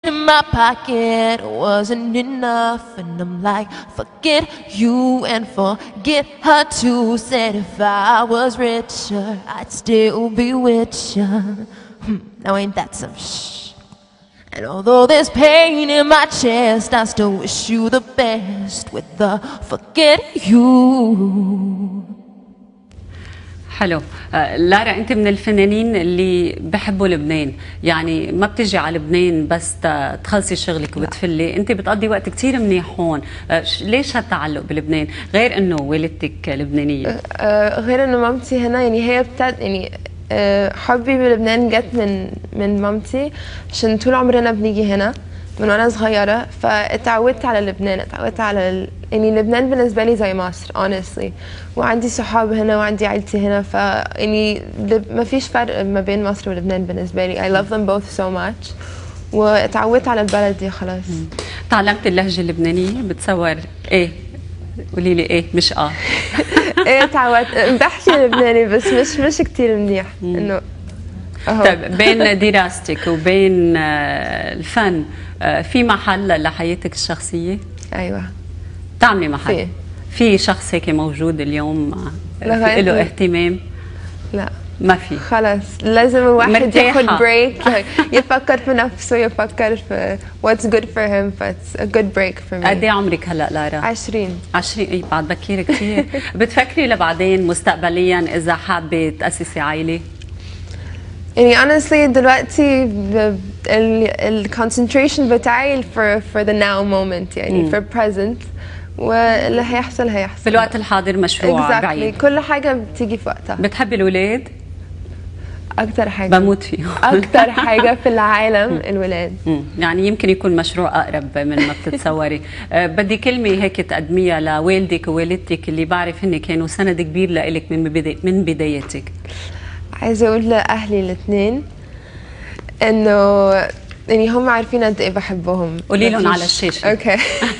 in my pocket wasn't enough, and I'm like, forget you and forget her too. Said if I was richer, I'd still be with you. Hmm, now ain't that some shh? And although there's pain in my chest, I still wish you the best with the forget you. حلو آه، لارا انت من الفنانين اللي بحبوا لبنان يعني ما بتجي على لبنان بس ت- تخلصي شغلك وتفلي انت بتقضي وقت كتير منيح هون آه، ش- ليش هالتعلق بلبنان غير انه والدتك لبنانيه آه، غير انه مامتي هنا يعني هي بتاعت يعني آه، حبي بلبنان جت من من مامتي عشان طول عمرنا بنيجي هنا من وانا صغيره فاتعودت على لبنان اتعودت على ال... يعني لبنان بالنسبه لي زي مصر honestly وعندي صحاب هنا وعندي عيلتي هنا ف يعني لب... ما فيش فرق ما بين مصر ولبنان بالنسبه لي I love them both so much واتعودت على البلد دي خلاص تعلمت اللهجه اللبنانيه بتصور ايه قولي لي ايه مش اه ايه اتعودت بحكي لبناني بس مش مش كتير منيح انه اهو طيب بين دراستك وبين آه، الفن آه، في محل لحياتك الشخصيه ايوه تعملي محل في. في شخص هيك موجود اليوم آه، لغاية في له ال- اهتمام لا ما في خلاص لازم الواحد مرتاحة. ياخد بريك يفكر في نفسه يفكر في what's good for him ف it's a good break for قد me ايه عمرك هلا لارا؟ 20 20 اي بعد بكير كثير بتفكري لبعدين مستقبليا اذا حابه تاسسي عائله؟ يعني honestly دلوقتي ب- ال ال concentration بتاعي for for the now moment يعني for present واللي هيحصل هيحصل بالوقت الحاضر مشروع exactly بعيد كل حاجة بتيجي في وقتها بتحبي الاولاد؟ أكتر حاجة بموت فيهم أكتر حاجة في العالم الولاد مم. يعني يمكن يكون مشروع اقرب من ما بتتصوري أه بدي كلمه هيك تقدميها لوالدك ووالدتك اللي بعرف هن كانوا سند كبير لإلك من بدا- من بدايتك عايزة أقول لأهلي الاثنين إنه يعني هم عارفين قد إيه بحبهم قولي لهم مفيش- على الشاشة. أوكي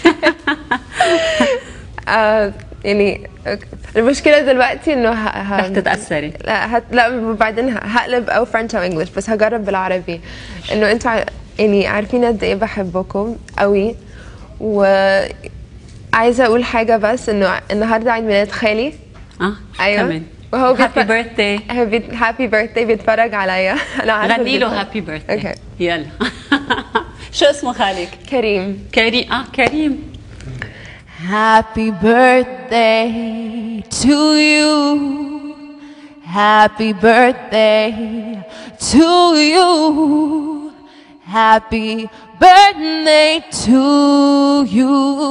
آه يعني أوكي. المشكلة دلوقتي إنه ه... ه... رح تتاثري لا هت... لا وبعدين ه- هقلب أو فرنش أو إنجلش بس هجرب بالعربي إنه أنتوا ع... يعني عارفين قد إيه بحبكم قوي و عايزة أقول حاجة بس إنه النهاردة عيد ميلاد خالي اه أيوه كمان وهو هابي بيتف- بيرثداي هابي بيرثداي بيتفرج عليا انا عارفه غني له بيتفرج. هابي بيرثداي اوكي يلا شو اسمه خالك؟ كريم كريم اه كريم Happy birthday to you. Happy birthday to you. Happy birthday to you.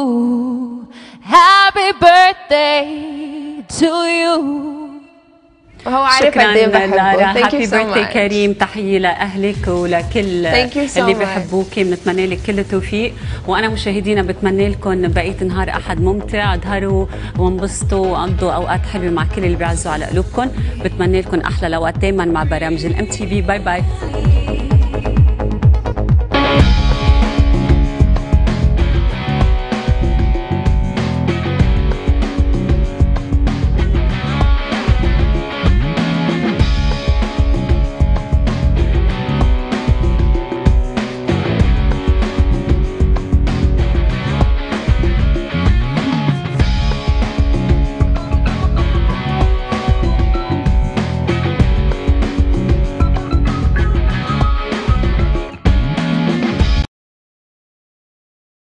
Happy birthday to you. وهو عارف شكرا قد ايه بحبه لارا Thank you هابي so بيرثدي much. كريم تحيه لاهلك ولكل Thank you so اللي much. بحبوك بنتمنى لك كل التوفيق وانا مشاهدينا بتمنى لكم بقيه نهار احد ممتع اظهروا وانبسطوا وقضوا اوقات حلوه مع كل اللي بيعزوا على قلوبكم بتمنى لكم احلى الاوقات دائما مع برامج الام تي في باي باي